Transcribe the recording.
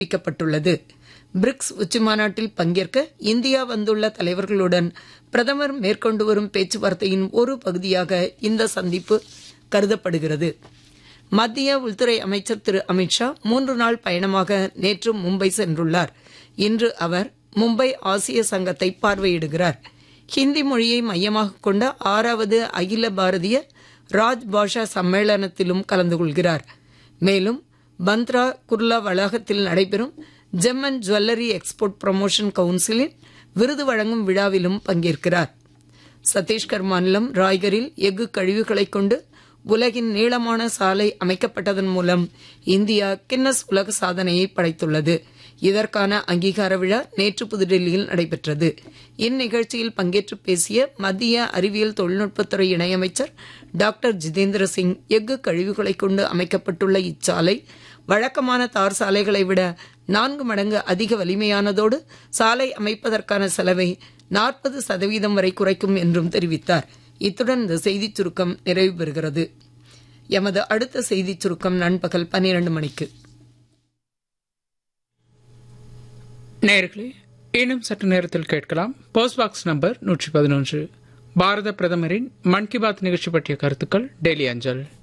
அறிவிக்கப்பட்டுள்ளது பிரிக்ஸ் உச்சிமாநாட்டில் பங்கேற்க இந்தியா வந்துள்ள தலைவர்களுடன் பிரதமர் மேற்கொண்டு வரும் பேச்சுவார்த்தையின் ஒரு பகுதியாக இந்த சந்திப்பு கருதப்படுகிறது மத்திய உள்துறை அமைச்சர் திரு அமித்ஷா மூன்று நாள் பயணமாக நேற்று மும்பை சென்றுள்ளார் இன்று அவர் மும்பை ஆசிய சங்கத்தை பார்வையிடுகிறார் ஹிந்தி மொழியை மையமாக கொண்ட ஆறாவது அகில பாரதிய ராஜ் பாஷா சம்மேளனத்திலும் கலந்து கொள்கிறார் மேலும் பந்த்ரா குர்லா வளாகத்தில் நடைபெறும் gem and jewellery export promotion கவுன்சிலின் விருது வழங்கும் விழாவிலும் பங்கேற்கிறார் சத்தீஸ்கர் மாநிலம் ராய்கரில் எஃகு கழிவுகளைக் கொண்டு உலகின் நீளமான சாலை அமைக்கப்பட்டதன் மூலம் இந்தியா கின்னஸ் உலக சாதனையை படைத்துள்ளது இதற்கான அங்கீகார விழா நேற்று புதுடெல்லியில் நடைபெற்றது இந்நிகழ்ச்சியில் பங்கேற்று பேசிய மத்திய அறிவியல் தொழில்நுட்பத்துறை இணையமைச்சர் டாக்டர் ஜிதேந்திர சிங் எஃகு கழிவுகளைக் கொண்டு அமைக்கப்பட்டுள்ள இச்சாலை வழக்கமான தார் சாலைகளை விட நான்கு மடங்கு அதிக வலிமையானதோடு சாலை அமைப்பதற்கான செலவை நாற்பது சதவீதம் வரை குறைக்கும் என்றும் தெரிவித்தார் இத்துடன் இந்த செய்திச் சுருக்கம் நிறைவு பெறுகிறது எமது அடுத்த செய்திச் சுருக்கம் நண்பகல் பன்னிரண்டு மணிக்கு நேர்களே இன்னும் சற்று நேரத்தில் கேட்கலாம் போஸ்ட் பாக்ஸ் நம்பர் நூற்றி பதினொன்று பாரத பிரதமரின் மன் கி பாத் நிகழ்ச்சி பற்றிய கருத்துக்கள் டெய்லி அஞ்சல்